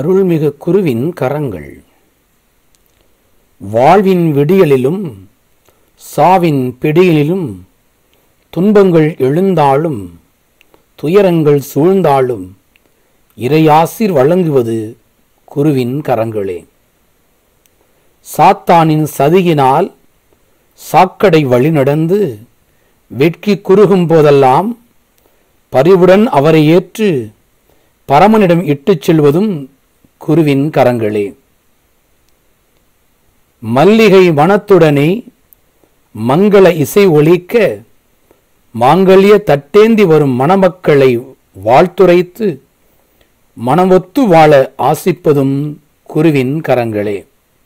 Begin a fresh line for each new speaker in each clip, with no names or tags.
அருள்மிகு குருவின் கரங்கள் வாழ்வின் விடியலிலும் சாவின் பிடியிலும் துன்பங்கள் எழுந்தாலும் துயரங்கள் சூழ்ந்தாலும் இறையாசிர் வழங்குவது குருவின் கரங்களே சாத்தானின் சதியினால் சாக்கடை வழிநடந்து வெட்கி குறுகும் போதெல்லாம் பரிவுடன் அவரை ஏற்று பரமனிடம் இட்டுச் செல்வதும் குருவின் கரங்களே மல்லிகை வனத்துடனே மங்கள இசை ஒலிக்க மாங்கல்ய தட்டேந்தி வரும் மணமக்களை வாழ்த்துரைத்து மனமொத்து வாழ ஆசிப்பதும் குருவின் கரங்களே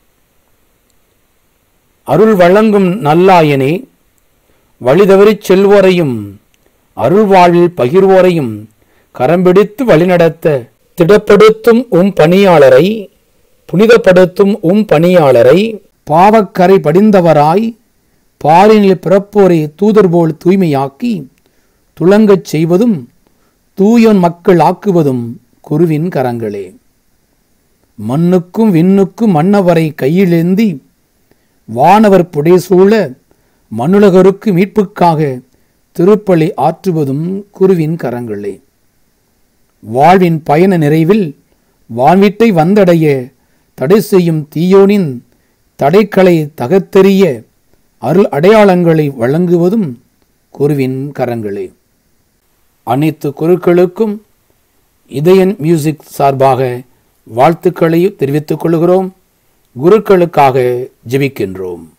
அருள் வழங்கும் நல்லாயனே வழிதவறிச் செல்வோரையும் அருள்வாழ்வில் பகிர்வோரையும் கரம்பிடித்து வழிநடத்த திடப்படுத்தும் உம் பணியாளரை புனிதப்படுத்தும் உம் பணியாளரை பாவக்கரை படிந்தவராய் பாலினில் பிறப்போரை தூதர் போல் தூய்மையாக்கி துளங்கச் செய்வதும் தூயோன் மக்கள் ஆக்குவதும் குருவின் கரங்களே மண்ணுக்கும் விண்ணுக்கும் மன்னவரை கையிலேந்தி வானவர் புடைசூழ மண்ணுலகருக்கு மீட்புக்காக திருப்பலி ஆற்றுவதும் குருவின் கரங்களே வாழ்வின் பயண நிறைவில் வான்வீட்டை வந்தடைய தடை செய்யும் தீயோனின் தடைகளை தகர்த்தெறிய அருள் அடையாளங்களை வழங்குவதும் குருவின் கரங்களே அனைத்து குருக்களுக்கும் இதயன் மியூசிக் சார்பாக வாழ்த்துக்களை தெரிவித்துக் கொள்கிறோம் குருக்களுக்காக ஜெபிக்கின்றோம்